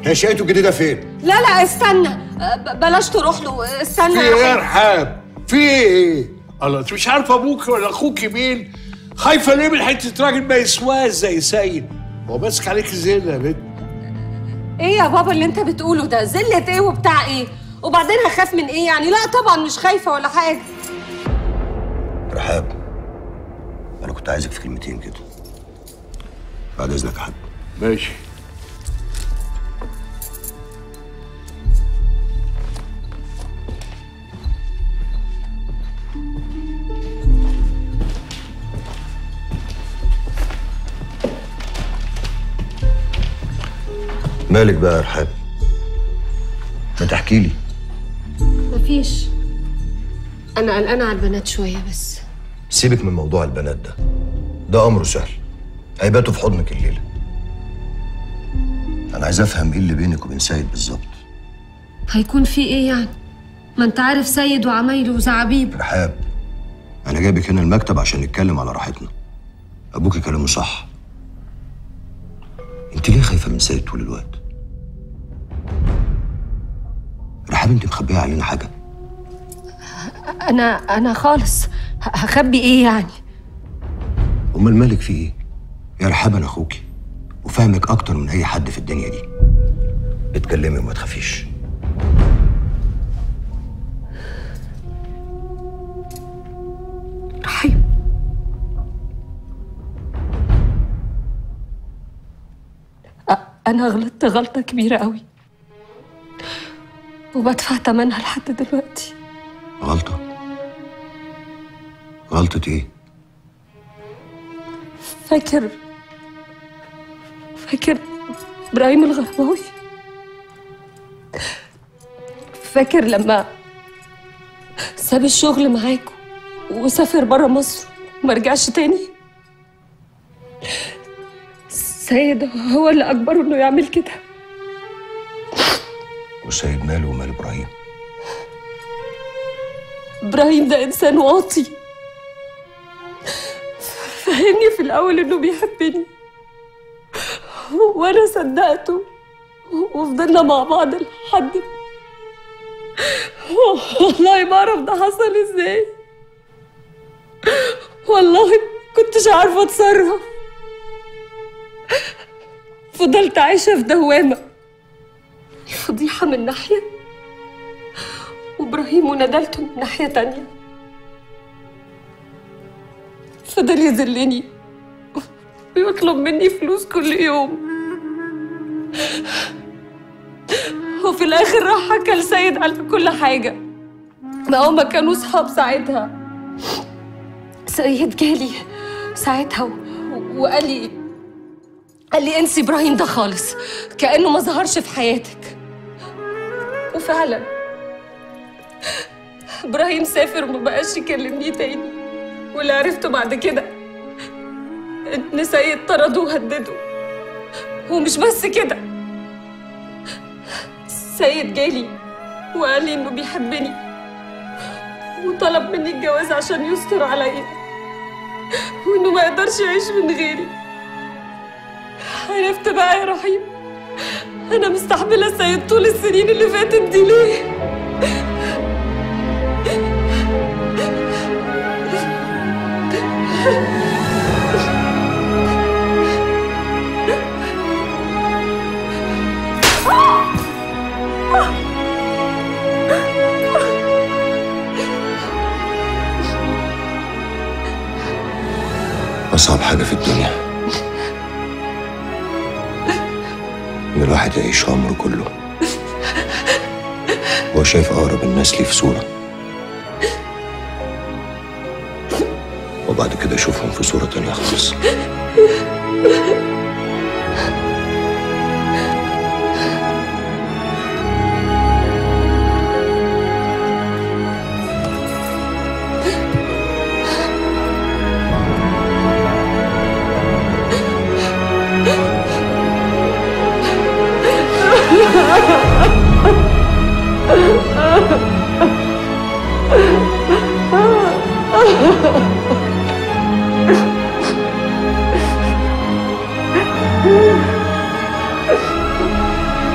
هي شقته الجديده فين لا لا استنى أه، ب- بلاش تروح له استنى في يا ايه يا رحيم. رحاب؟ في ايه؟ الله انت مش عارفه ابوك ولا اخوك مين؟ خايفه ليه من حته راجل ما يسواش زي سيد؟ هو ماسك عليك زين يا بنت ايه يا بابا اللي انت بتقوله ده زلة ايه وبتاع ايه وبعدين هخاف من ايه يعني لا طبعا مش خايفه ولا حاجه رحاب انا كنت عايزك في كلمتين كده بعد اذنك يا حاج ماشي مالك بقى يا رحاب ما تحكي لي مفيش انا قلقانه على البنات شويه بس سيبك من موضوع البنات ده ده امره سهل هيباتوا في حضنك الليله انا عايز افهم ايه اللي بينك وبين سيد بالظبط هيكون في ايه يعني ما انت عارف سيد وعمايله وزعابيب رحاب انا جايبك هنا المكتب عشان نتكلم على راحتنا ابوكي كلامه صح انت ليه خايفه من سيد طول الوقت رحاب انت مخبيه علينا حاجه انا انا خالص ه- هخبي ايه يعني امال مالك في ايه يا رحاب انا اخوكي وفاهمك اكتر من اي حد في الدنيا دي اتكلمي وما تخافيش رحيم أ- انا غلطت غلطه كبيره قوي وبدفع ثمنها لحد دلوقتي غلطه غلطه ايه فاكر فاكر ابراهيم الغرباوي فاكر لما ساب الشغل معاكم وسافر بره مصر وما رجعش تاني سيد هو اللي اجبره انه يعمل كده وسيد ماله ومال ابراهيم ابراهيم ده انسان واطي فهمني في الاول انه بيحبني وانا صدقته وفضلنا مع بعض لحد والله ما اعرف ده حصل ازاي والله كنتش عارفه اتصرف فضلت عايشه في دوامه فضيحه من ناحيه وابراهيم وندلته من ناحيه تانية فضل يذلني ويطلب مني فلوس كل يوم وفي الاخر راح حكى لسيد على كل حاجه ما هما كانوا صحاب ساعتها سيد جالي ساعتها و- وقال لي قال لي انسي ابراهيم ده خالص كانه ما ظهرش في حياتك وفعلا ابراهيم سافر وما بقاش يكلمني تاني واللي عرفته بعد كده ان سيد طرده وهدده ومش بس كده سيد جالي وقال لي انه بيحبني وطلب مني الجواز عشان يستر عليا وانه ما يقدرش يعيش من غيري عرفت بقى يا رحيم انا مستحمله سيد طول السنين اللي فاتت دي ليه أصعب حاجة في الدنيا إن الواحد يعيش عمره كله هو شايف أقرب الناس ليه في صورة وبعد كده يشوفهم في صورة تانية خالص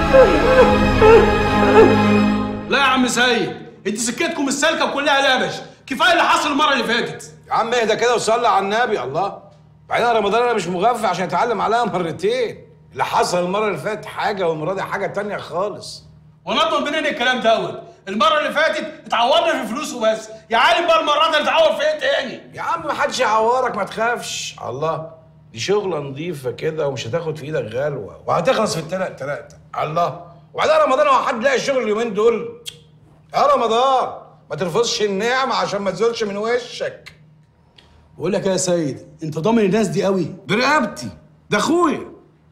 لا يا عم سيد انت سكتكم السالكه وكلها لبش كفايه اللي حصل المره اللي فاتت يا عم اهدى كده وصلي على النبي الله بعدين رمضان انا مش مغفى عشان اتعلم عليها مرتين اللي حصل المره اللي فاتت حاجه والمره دي حاجه تانية خالص ونطلب منين الكلام دوت المره اللي فاتت اتعورنا في فلوس وبس يا عالم بقى المره دي نتعور في ايه تاني يا عم ما حدش يعورك ما تخافش الله دي شغله نظيفه كده ومش هتاخد في ايدك غلوه وهتخلص في التلات تلاته الله وبعدين رمضان هو حد لاقي الشغل اليومين دول يا رمضان ما ترفضش النعمه عشان ما تزولش من وشك بقول لك يا سيد انت ضامن الناس دي قوي برقبتي ده اخويا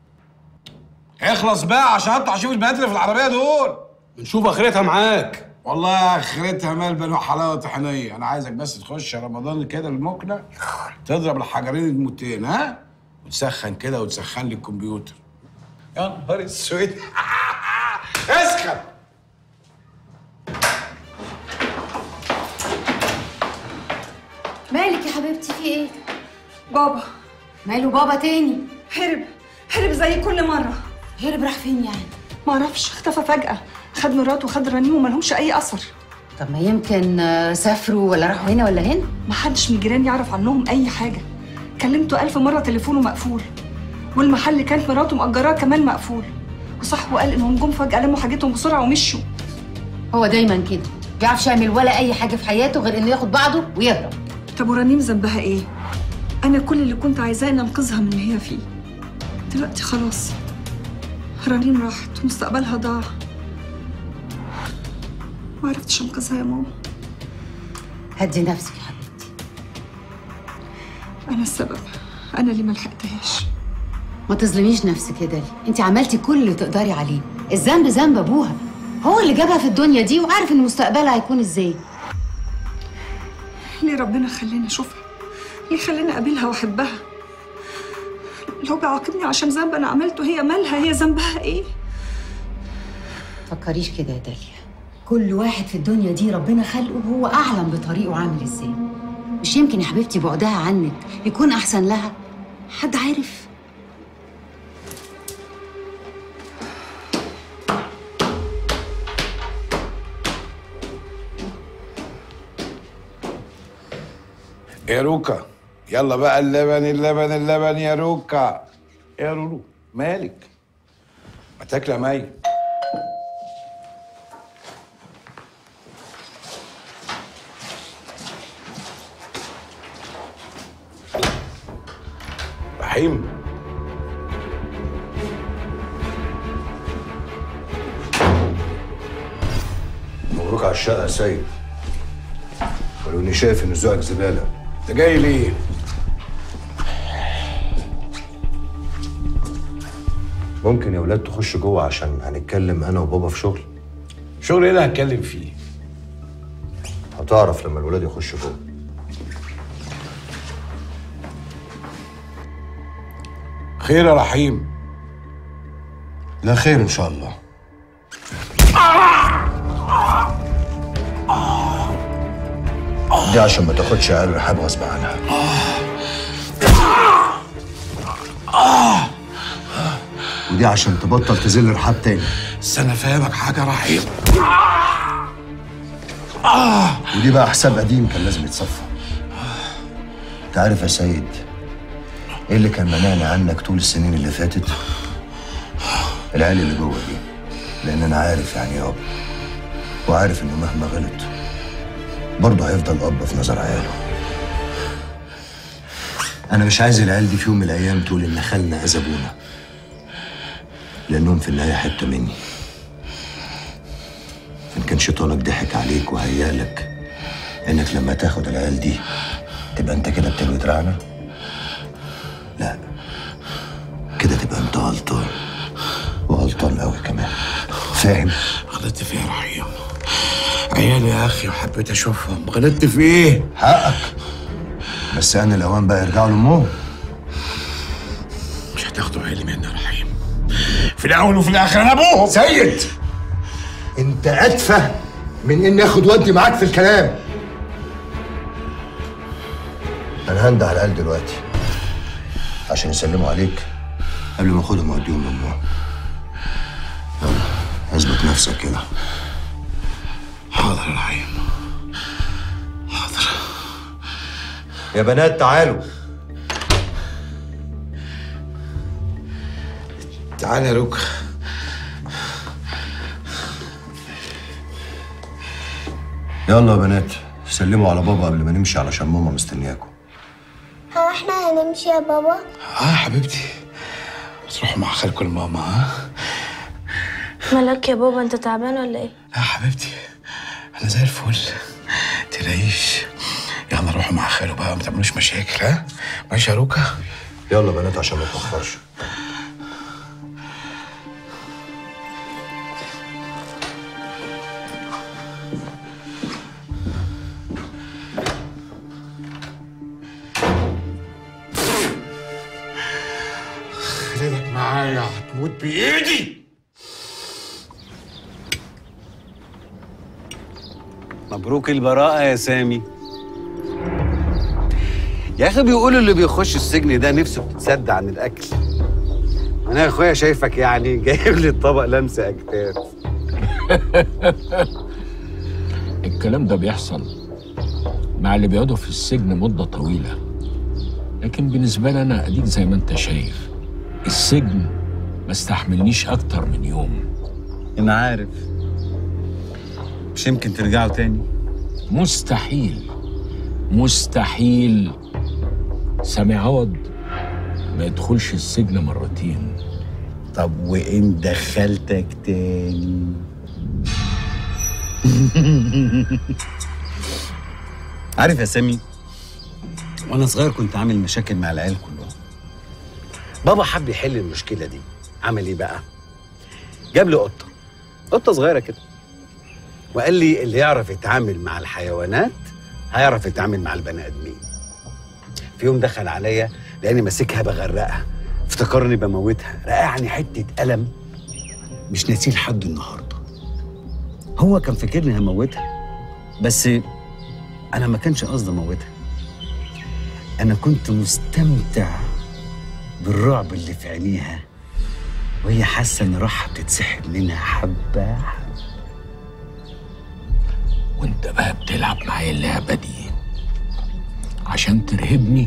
اخلص بقى عشان اطلع اشوف البنات اللي في العربيه دول بنشوف اخرتها معاك والله اخرتها مال بنو حلاوه طحينيه انا عايزك بس تخش رمضان كده المكنه تضرب الحجرين الموتين ها وتسخن كده وتسخن لي الكمبيوتر يا نهار اسود اسخن مالك يا حبيبتي في ايه؟ بابا ماله بابا تاني؟ هرب هرب زي كل مرة هرب راح فين يعني؟ معرفش اختفى فجأة خد مراته وخد رنيم وملهمش أي أثر طب ما يمكن آه، سافروا ولا راحوا هنا ولا هنا؟ محدش من الجيران يعرف عنهم أي حاجة كلمته ألف مرة تليفونه مقفول والمحل اللي كانت مراته مأجراه كمان مقفول وصاحبه قال إنهم جم فجأة لموا حاجتهم بسرعة ومشوا هو دايما كده بيعرفش يعمل ولا اي حاجه في حياته غير انه ياخد بعضه ويهرب طب ورنيم ذنبها إيه؟ أنا كل اللي كنت عايزاه إن أنقذها من اللي هي فيه دلوقتي خلاص رنيم راحت ومستقبلها ضاع ما عرفتش أنقذها يا ماما هدي نفسك يا حبيبتي أنا السبب أنا اللي ملحقتهاش ما تظلميش نفسك يا دالي انت عملتي كل اللي تقدري عليه الذنب ذنب ابوها هو اللي جابها في الدنيا دي وعارف ان مستقبلها هيكون ازاي ليه ربنا خلاني اشوفها ليه خلاني اقابلها واحبها لو بيعاقبني عشان ذنب انا عملته هي مالها هي ذنبها ايه فكريش كده يا داليا كل واحد في الدنيا دي ربنا خلقه هو اعلم بطريقه عامل ازاي مش يمكن يا حبيبتي بعدها عنك يكون احسن لها حد عارف يا روكا يلا بقى اللبن اللبن اللبن يا روكا يا رورو مالك ما تاكل يا مي رحيم مبروك على الشقة يا سيد ولو اني شايف ان ذوقك زبالة انت جاي ليه؟ ممكن يا ولاد تخش جوه عشان هنتكلم انا وبابا في شغل شغل ايه اللي هتكلم فيه؟ هتعرف لما الولاد يخشوا جوه خير يا رحيم لا خير ان شاء الله دي عشان ما تاخدش عيال رحاب غصب عنها ودي عشان تبطل تذل رحاب تاني بس انا فاهمك حاجه يا رحيم ودي بقى حساب قديم كان لازم يتصفى انت عارف يا سيد ايه اللي كان منعني عنك طول السنين اللي فاتت العيال اللي جوه دي لان انا عارف يعني ايه اب وعارف انه مهما غلط برضه هيفضل اب في نظر عياله انا مش عايز العيال دي في يوم من الايام تقول ان خالنا اذى ابونا لانهم في النهايه حته مني إن كان شيطانك ضحك عليك وهيالك إنك لما تاخد العيال دي تبقى أنت كده بتلوي دراعنا؟ لا كده تبقى أنت غلطان وغلطان قوي كمان فاهم؟ غلطت في ايه يا رحيم؟ عيالي يا اخي وحبيت اشوفهم غلطت في ايه؟ حقك بس أنا الأوان بقى يرجعوا لأمهم مش هتاخدوا عيالي مني يا رحيم في الاول وفي الاخر انا ابوهم سيد أنت أتفه من إني آخد ودي معاك في الكلام أنا هندى على العيال دلوقتي عشان يسلموا عليك قبل ما اخدهم واوديهم لامهم يلا نفسك كده حاضر يا رحيم حاضر يا بنات تعالوا تعال يا روكا يلا يا بنات سلموا على بابا قبل ما نمشي علشان ماما مستنياكم هو احنا هنمشي يا بابا اه حبيبتي تروحوا مع خالكم الماما ها مالك يا بابا انت تعبان ولا ايه لا حبيبتي انا زي الفل تلاقيش يلا روحوا مع خاله بقى ما تعملوش مشاكل ها ماشي يا روكا يلا بنات عشان ما تاخرش خليك معايا هتموت بايدي مبروك البراءة يا سامي يا أخي بيقولوا اللي بيخش السجن ده نفسه بتتسد عن الأكل أنا يا أخويا شايفك يعني جايب لي الطبق لمس أكتاف الكلام ده بيحصل مع اللي بيقعدوا في السجن مدة طويلة لكن بالنسبة لي أنا أديك زي ما أنت شايف السجن ما استحملنيش أكتر من يوم أنا عارف مش يمكن ترجعوا تاني مستحيل مستحيل سامي عوض ما يدخلش السجن مرتين طب وإن دخلتك تاني عارف يا سامي وانا صغير كنت عامل مشاكل مع العيال كلهم بابا حب يحل المشكله دي عمل ايه بقى جاب لي قطه قطه صغيره كده وقال لي اللي يعرف يتعامل مع الحيوانات هيعرف يتعامل مع البني ادمين في يوم دخل عليا لاني ماسكها بغرقها افتكرني بموتها رقعني حته قلم مش ناسيه لحد النهارده هو كان فاكرني هموتها بس انا ما كانش قصدي اموتها انا كنت مستمتع بالرعب اللي في عينيها وهي حاسه ان روحها بتتسحب منها حبه حبه وانت بقى بتلعب معايا اللعبة دي عشان ترهبني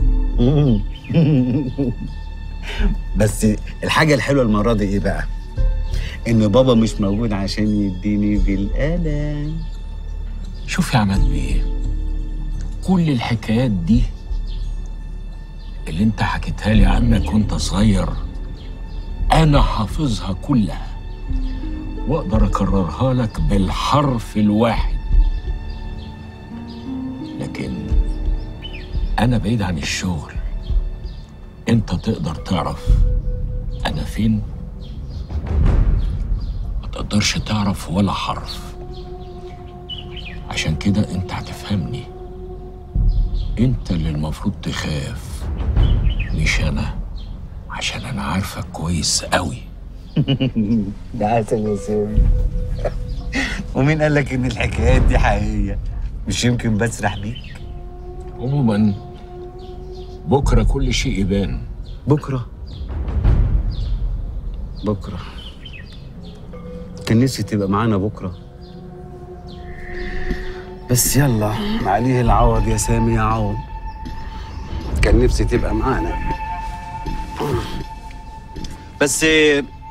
بس الحاجه الحلوه المره دي ايه بقى ان بابا مش موجود عشان يديني بالقلم شوف يا عماد بيه كل الحكايات دي اللي انت حكيتها لي عنك وانت صغير انا حافظها كلها واقدر اكررها لك بالحرف الواحد لكن انا بعيد عن الشغل انت تقدر تعرف انا فين ما تقدرش تعرف ولا حرف عشان كده انت هتفهمني انت اللي المفروض تخاف مش انا عشان انا عارفك كويس قوي ده عسل يا سامي ومين قال لك ان الحكايات دي حقيقيه مش يمكن بسرح بيك عموما بكره كل شيء يبان بكره بكره كان نفسي تبقى معانا بكره بس يلا عليه العوض يا سامي يا عوض كان نفسي تبقى معانا بس